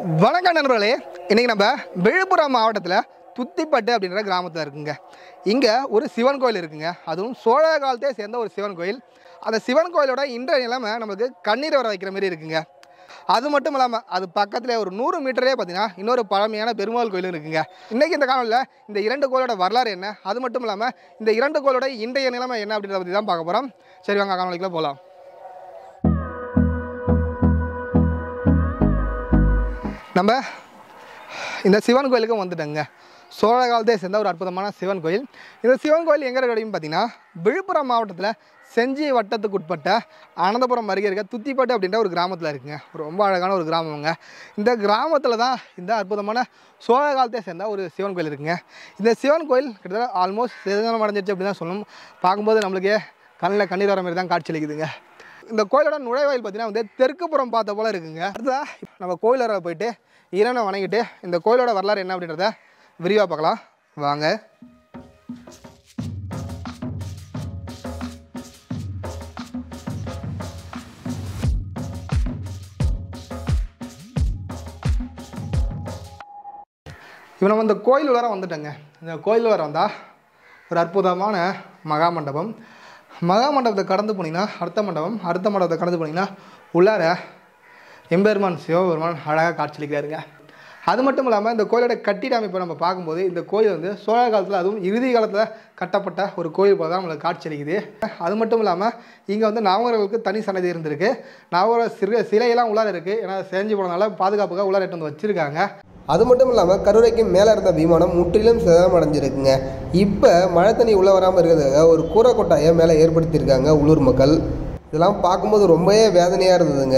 வணக்கம் நண்பர்களே இன்றைக்கி நம்ம விழுப்புரம் மாவட்டத்தில் துத்திப்பட்டு அப்படின்ற கிராமத்தில் இருக்குங்க இங்கே ஒரு சிவன் கோயில் இருக்குங்க அதுவும் சோழ காலத்தை சேர்ந்த ஒரு சிவன் கோயில் அந்த சிவன் கோயிலோட இன்றைய நிலைமை நமக்கு கண்ணீர் வர வைக்கிற மாதிரி இருக்குங்க அது மட்டும் இல்லாமல் அது பக்கத்தில் ஒரு நூறு மீட்டரே பார்த்தீங்கன்னா இன்னொரு பழமையான பெருமாள் கோயில் இருக்குங்க இன்றைக்கி இந்த காணொலியில் இந்த இரண்டு கோயிலோட வரலாறு என்ன அது மட்டும் இல்லாமல் இந்த இரண்டு கோயிலோட இன்றைய நிலைமை என்ன அப்படின்றத பற்றி தான் பார்க்க போகிறோம் சரி வாங்க காணொலிக்குள்ள போகலாம் நம்ம இந்த சிவன் கோயிலுக்கு வந்துட்டோங்க சோழ காலத்தை சேர்ந்த ஒரு அற்புதமான சிவன் கோயில் இந்த சிவன் கோயில் எங்கே இருக்குன்னு பார்த்தீங்கன்னா விழுப்புரம் மாவட்டத்தில் செஞ்சி வட்டத்துக்கு உட்பட்ட அனந்தபுரம் அருகே இருக்க துத்திப்பட்டு அப்படின்ற ஒரு கிராமத்தில் இருக்குங்க ரொம்ப அழகான ஒரு கிராமங்க இந்த கிராமத்தில் தான் இந்த அற்புதமான சோழ காலத்தை சேர்ந்த ஒரு சிவன் கோயில் இருக்குங்க இந்த சிவன் கோயில் கிட்டத்தட்ட ஆல்மோஸ்ட் சிதனம் அடைஞ்சிருச்சு அப்படி தான் சொல்லணும் பார்க்கும்போது நம்மளுக்கே கண்ணில் கண்ணீர் வர மாதிரி தான் காட்சியளிக்குதுங்க இந்த கோயிலோட நுழைவாயில் பார்த்தீங்கன்னா வந்து தெற்கு புறம் பார்த்த போல இருக்குங்க அடுத்தா நம்ம கோயில் வர போயிட்டு இறைவனை வணங்கிட்டு இந்த கோயிலோட வரலாறு என்ன அப்படின்றத விரிவாக பார்க்கலாம் வாங்க இப்போ நம்ம இந்த கோயில் வர வந்துட்டோங்க இந்த கோயில் வர வந்தால் ஒரு அற்புதமான மகா மண்டபம் மகா மண்டபத்தை கடந்து போனீங்கன்னா அடுத்த மண்டபம் அடுத்த மண்டபத்தை கடந்து போனீங்கன்னா உள்ளார எம்பெருமான் சிவபெருமான் அழகாக காட்சியளிக்கிறாருங்க அது மட்டும் இல்லாமல் இந்த கோயிலோட கட்டிட அமைப்பை நம்ம பார்க்கும்போது இந்த கோயில் வந்து சோழ காலத்தில் அதுவும் இறுதி காலத்தில் கட்டப்பட்ட ஒரு கோயில் போல தான் நம்மளுக்கு காட்சியளிக்குது அது மட்டும் இல்லாமல் இங்கே வந்து நவகர்களுக்கு தனி சன்னதி இருந்திருக்கு நவகர சிறு சிலையெல்லாம் உள்ளார இருக்குது ஏன்னா செஞ்சு போனதுனால பாதுகாப்புக்காக உள்ளார எடுத்து வந்து வச்சுருக்காங்க அது மட்டும் இல்லாமல் கருவறைக்கு மேலே இருந்த விமானம் முற்றிலும் சேதமடைஞ்சிருக்குங்க இப்போ மழை தண்ணி உள்ளே வராமல் இருக்கிறதுக்காக ஒரு கூரை கொட்டாயை மேலே ஏற்படுத்தியிருக்காங்க உள்ளூர் மக்கள் இதெல்லாம் பார்க்கும்போது ரொம்பவே வேதனையாக இருந்ததுங்க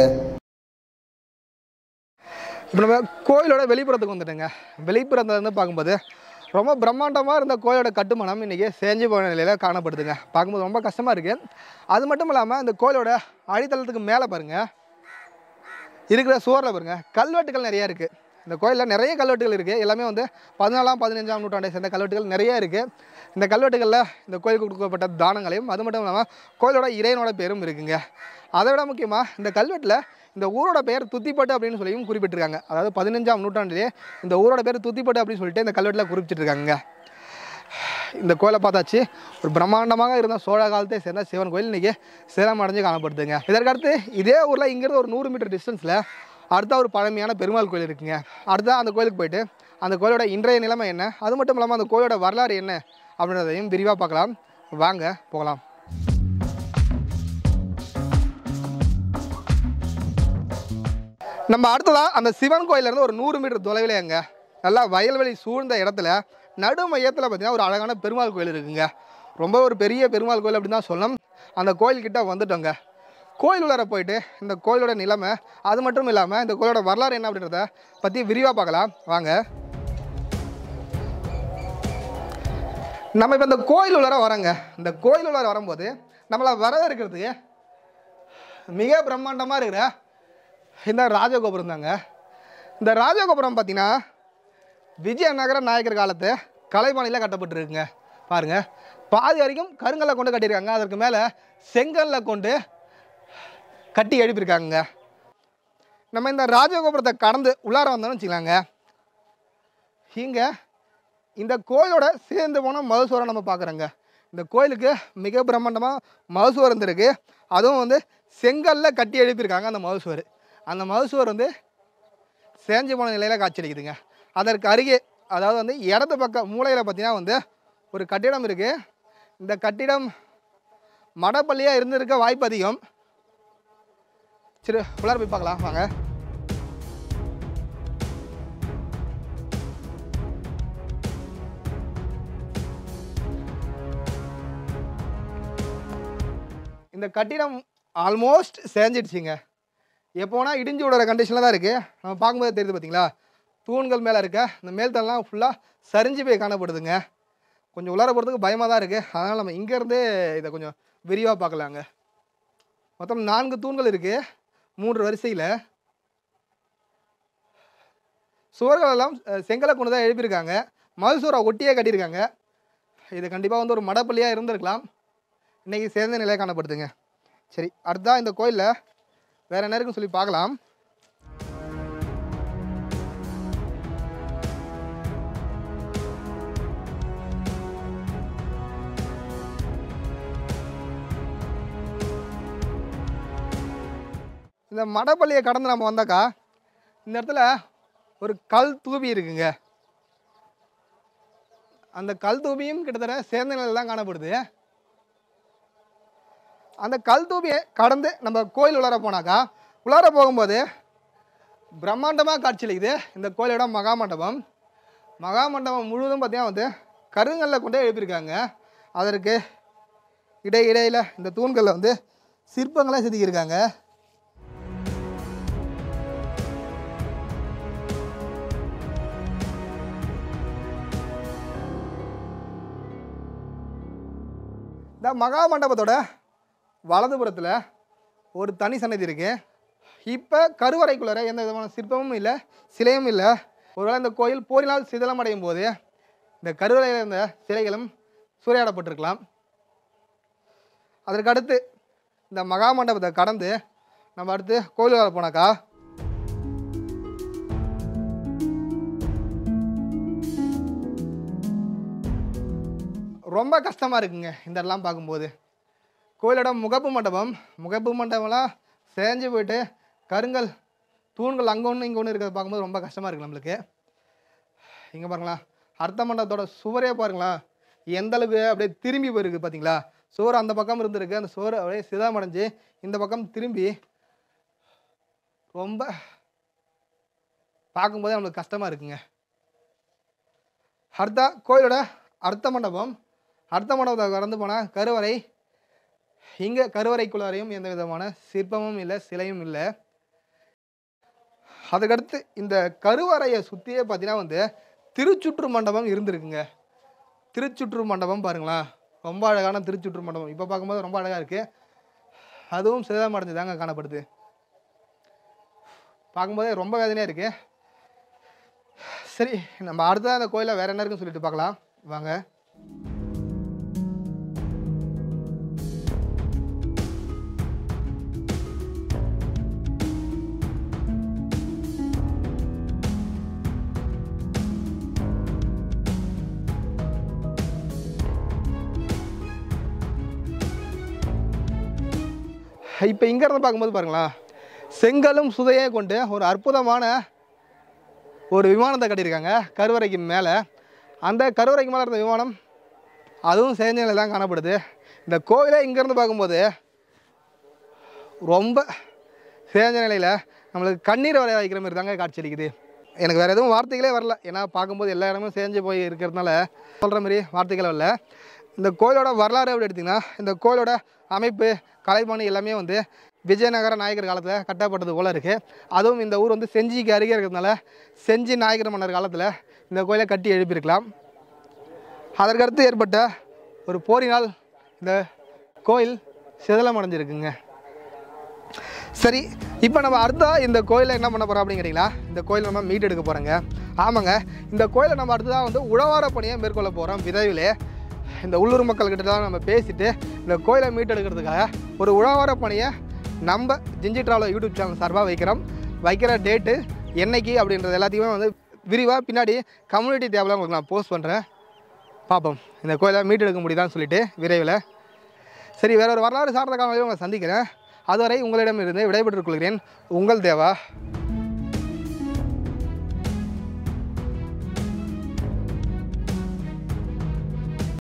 இப்போ நம்ம கோயிலோட வெளிப்புறத்துக்கு வந்துட்டோங்க வெளிப்புறத்துல இருந்து பார்க்கும்போது ரொம்ப பிரம்மாண்டமாக இருந்த கோயிலோட கட்டுமானம் இன்றைக்கி செஞ்சு போன நிலையில் காணப்படுதுங்க பார்க்கும்போது ரொம்ப கஷ்டமாக இருக்குது அது மட்டும் இல்லாமல் இந்த கோயிலோட அடித்தளத்துக்கு மேலே பாருங்கள் இருக்கிற சுவரில் பாருங்கள் கல்வெட்டுகள் நிறையா இருக்குது இந்த கோயிலில் நிறைய கல்வெட்டுகள் இருக்குது எல்லாமே வந்து பதினாலாம் பதினஞ்சாம் நூற்றாண்டை சேர்ந்த கல்வெட்டுகள் நிறைய இருக்குது இந்த கல்வெட்டுகளில் இந்த கோயிலுக்கு கொடுக்கப்பட்ட தானங்களையும் அது மட்டும் இல்லாமல் கோயிலோட இறைவனோட பேரும் இருக்குங்க அதை விட முக்கியமாக இந்த கல்வெட்டில் இந்த ஊரோட பெயர் துத்திப்பட்டு அப்படின்னு சொல்லியும் குறிப்பிட்டிருக்காங்க அதாவது பதினஞ்சாம் நூற்றாண்டிலே இந்த ஊரோட பேர் துத்திப்பட்டு அப்படின்னு சொல்லிட்டு இந்த கல்வெட்டில் குறிப்பிட்டிருக்காங்க இந்த கோயிலை பார்த்தாச்சு ஒரு பிரம்மாண்டமாக இருந்த சோழ காலத்தை சேர்ந்த சிவன் கோயில் இன்றைக்கி சிரம் அடைஞ்சு காணப்படுதுங்க இதற்கடுத்து இதே ஊரில் இங்கேருந்து ஒரு நூறு மீட்டர் டிஸ்டன்ஸில் அடுத்த ஒரு பழமையான பெருமாள் கோயில் இருக்குங்க அடுத்த அந்த கோயிலுக்கு போயிட்டு அந்த கோயிலோட இன்றைய நிலைமை என்ன அது மட்டும் இல்லாமல் அந்த கோயிலோட வரலாறு என்ன அப்படின்றதையும் விரிவாக பார்க்கலாம் வாங்க போகலாம் நம்ம அடுத்ததாக அந்த சிவன் கோயிலேருந்து ஒரு நூறு மீட்டர் தொலைவில் எங்க நல்லா வயல்வெளி சூழ்ந்த இடத்துல நடு மையத்தில் பார்த்தீங்கன்னா ஒரு அழகான பெருமாள் கோயில் இருக்குங்க ரொம்ப ஒரு பெரிய பெருமாள் கோயில் அப்படின்னு தான் சொல்லணும் அந்த கோயில்கிட்ட வந்துட்டோங்க கோயில் உள்ளார போயிட்டு இந்த கோயிலோட நிலைமை அது மட்டும் இல்லாமல் இந்த கோயிலோட வரலாறு என்ன அப்படின்றத பற்றி விரிவாக பார்க்கலாம் வாங்க நம்ம இப்போ இந்த கோயில் உள்ளார வரோங்க இந்த கோயில் உள்ளார வரும்போது நம்மளை வரவேற்கிறதுக்கு மிக பிரம்மாண்டமாக இருக்கிற இந்த ராஜகோபுரம் தாங்க இந்த ராஜகோபுரம் பார்த்தீங்கன்னா விஜயநகர நாயக்கர் காலத்து கலைபாணியில் கட்டப்பட்டிருக்குங்க பாருங்க பாதி வரைக்கும் கருங்கல்ல கொண்டு கட்டியிருக்காங்க அதற்கு மேலே செங்கல்ல கொண்டு கட்டி எழுப்பியிருக்காங்க நம்ம இந்த ராஜகோபுரத்தை கடந்து உள்ளார வந்தோம்னு வச்சுக்கலாங்க இங்கே இந்த கோயிலோட சேர்ந்து போன மதுசுவரம் நம்ம பார்க்குறோங்க இந்த கோயிலுக்கு மிக பிரம்மாண்டமாக மதுசுவர் இருந்திருக்கு அதுவும் வந்து செங்கல்ல கட்டி எழுப்பியிருக்காங்க அந்த மதுசுவர் அந்த மதுசுவர் வந்து சேஞ்சு போன நிலையில் காட்சியளிக்குதுங்க அதற்கு அருகே அதாவது வந்து இடது பக்கம் மூலையில் பார்த்தீங்கன்னா வந்து ஒரு கட்டிடம் இருக்குது இந்த கட்டிடம் மடப்பள்ளியாக இருந்திருக்க வாய்ப்பு அதிகம் சரி உள்ளார போய் பார்க்கலாம் வாங்க இந்த கட்டிடம் ஆல்மோஸ்ட் சேஞ்சிடுச்சுங்க எப்போனா இடிஞ்சு விடுற கண்டிஷனில் தான் இருக்குது நம்ம பார்க்கும்போது தெரியுது பார்த்தீங்களா தூண்கள் மேலே இருக்க இந்த மேல்தளம்லாம் ஃபுல்லாக சரிஞ்சு போய் காணப்படுதுங்க கொஞ்சம் உள்ளார போகிறதுக்கு பயமாக தான் இருக்குது அதனால் நம்ம இங்கேருந்தே இதை கொஞ்சம் விரிவாக பார்க்கலாங்க மொத்தம் நான்கு தூண்கள் இருக்குது மூன்று வரிசையில் சுவர்கள் எல்லாம் அஹ், செங்கலை கொண்டு தான் எழுப்பியிருக்காங்க மதுசூரை ஒட்டியே கட்டியிருக்காங்க இது கண்டிப்பாக வந்து ஒரு மடப்பள்ளியாக இருந்திருக்கலாம் இன்றைக்கி சேர்ந்த நிலையாக காணப்படுதுங்க சரி அடுத்ததான் இந்த கோயிலில் வேறு என்ன இருக்குன்னு சொல்லி பார்க்கலாம் இந்த மடப்பள்ளியை கடந்து நம்ம வந்தாக்கா இந்த இடத்துல ஒரு கல் தூபி இருக்குங்க அந்த கல் தூபியும் கிட்டத்தட்ட சேர்ந்த நிலையில் தான் காணப்படுது அந்த கல் தூபியை கடந்து நம்ம கோயில் உள்ளார போனாக்கா உள்ளார போகும்போது பிரம்மாண்டமாக காட்சியளிக்குது இந்த கோயிலோட மகாமண்டபம் மகாமண்டபம் முழுவதும் பார்த்தீங்கன்னா வந்து கருங்கல்ல கொண்டே எழுப்பியிருக்காங்க அதற்கு இடை இடையில் இந்த தூண்களில் வந்து சிற்பங்களை செதுக்கியிருக்காங்க இந்த மகா மண்டபத்தோட வலதுபுறத்தில் ஒரு தனி சன்னதி இருக்கு இப்போ கருவறைக்குள்ளார எந்த விதமான சிற்பமும் இல்லை சிலையும் இல்லை ஒருவேளை இந்த கோயில் போரினால் சிதிலம் அடையும் போது இந்த கருவறையில் இருந்த சிலைகளும் சூறையாடப்பட்டிருக்கலாம் அதற்கு அடுத்து இந்த மகா மண்டபத்தை கடந்து நம்ம அடுத்து கோயிலுக்குள்ள போனாக்கா ரொம்ப கஷ்டமாக இருக்குங்க இந்த இடம்லாம் பார்க்கும்போது கோயிலோட முகப்பு மண்டபம் முகப்பு மண்டபம்லாம் சேஞ்சு போயிட்டு கருங்கல் தூண்கள் அங்கே ஒன்று இங்கே ஒன்று இருக்கிறத பார்க்கும்போது ரொம்ப கஷ்டமாக இருக்குது நம்மளுக்கு இங்கே பாருங்களா அர்த்த மண்டபத்தோட சுவரே பாருங்களா எந்த அளவுக்கு அப்படியே திரும்பி போயிருக்கு பார்த்தீங்களா சுவர் அந்த பக்கம் இருந்திருக்கு அந்த சுவர் அப்படியே சிதாமடைஞ்சு இந்த பக்கம் திரும்பி ரொம்ப பார்க்கும்போதே நம்மளுக்கு கஷ்டமாக இருக்குங்க அடுத்தா கோயிலோட அர்த்த மண்டபம் அர்த்த மண்டபத்தை கடந்து போனால் கருவறை இங்கே கருவறைக்குள்ளாரையும் எந்த விதமான சிற்பமும் இல்லை சிலையும் இல்லை அதுக்கடுத்து இந்த கருவறையை சுற்றியே பார்த்தீங்கன்னா வந்து திருச்சுற்று மண்டபம் இருந்திருக்குங்க திருச்சுற்று மண்டபம் பாருங்களேன் ரொம்ப அழகான திருச்சுற்று மண்டபம் இப்போ பார்க்கும்போது ரொம்ப அழகாக இருக்குது அதுவும் சிதமடைஞ்சு தாங்க காணப்படுது பார்க்கும்போதே ரொம்ப வேதனையாக இருக்குது சரி நம்ம அடுத்த அந்த கோயிலில் வேற என்ன இருக்குன்னு சொல்லிட்டு பார்க்கலாம் வாங்க இப்போ இங்கேருந்து பார்க்கும்போது பாருங்களா செங்கலும் சுதையே கொண்டு ஒரு அற்புதமான ஒரு விமானத்தை கட்டியிருக்காங்க கருவறைக்கு மேலே அந்த கருவறைக்கு மேலே இருந்த விமானம் அதுவும் சேஞ்ச நிலையில் தான் காணப்படுது இந்த கோயிலை இங்கேருந்து பார்க்கும்போது ரொம்ப சேஞ்ச நிலையில் நம்மளுக்கு கண்ணீர் வரைய வைக்கிற மாதிரி தாங்க காட்சியளிக்குது எனக்கு வேறு எதுவும் வார்த்தைகளே வரல ஏன்னா பார்க்கும்போது எல்லா இடமும் சேஞ்சு போய் இருக்கிறதுனால சொல்கிற மாதிரி வார்த்தைகள் வரல இந்த கோயிலோட வரலாறு எப்படி எடுத்திங்கன்னா இந்த கோயிலோட அமைப்பு கலைப்பாணி எல்லாமே வந்து விஜயநகர நாயக்கர் காலத்தில் கட்டப்பட்டது போல் இருக்குது அதுவும் இந்த ஊர் வந்து செஞ்சிக்கு அருகே இருக்கிறதுனால செஞ்சி நாயக்கர் மன்னர் காலத்தில் இந்த கோயிலை கட்டி எழுப்பியிருக்கலாம் அதற்கடுத்து ஏற்பட்ட ஒரு போரினால் இந்த கோயில் சிதலம் அடைஞ்சிருக்குங்க சரி இப்போ நம்ம அடுத்தா இந்த கோயிலை என்ன பண்ண போகிறோம் அப்படின்னு கேட்டிங்களா இந்த கோயிலை நம்ம மீட் எடுக்க போகிறோங்க ஆமாங்க இந்த கோயிலை நம்ம அடுத்ததாக வந்து உழவார பணியை மேற்கொள்ள போகிறோம் விரைவிலே இந்த உள்ளூர் மக்கள்கிட்ட தான் நம்ம பேசிட்டு இந்த கோயிலை மீட்டெடுக்கிறதுக்காக ஒரு உழவார பணியை நம்ம ஜிஞ்சி ட்ராவலர் யூடியூப் சேனல் சார்பாக வைக்கிறோம் வைக்கிற டேட்டு என்னைக்கு அப்படின்றது எல்லாத்தையுமே வந்து விரிவாக பின்னாடி கம்யூனிட்டி டேபில் உங்களுக்கு நான் போஸ்ட் பண்ணுறேன் பார்ப்போம் இந்த கோயிலை மீட்டெடுக்க முடியுதான்னு சொல்லிட்டு விரைவில் சரி வேற ஒரு வரலாறு சார்ந்த காலையில் உங்களை சந்திக்கிறேன் அதுவரை உங்களிடமிருந்து விடைபெற்றுக் கொள்கிறேன் உங்கள் தேவா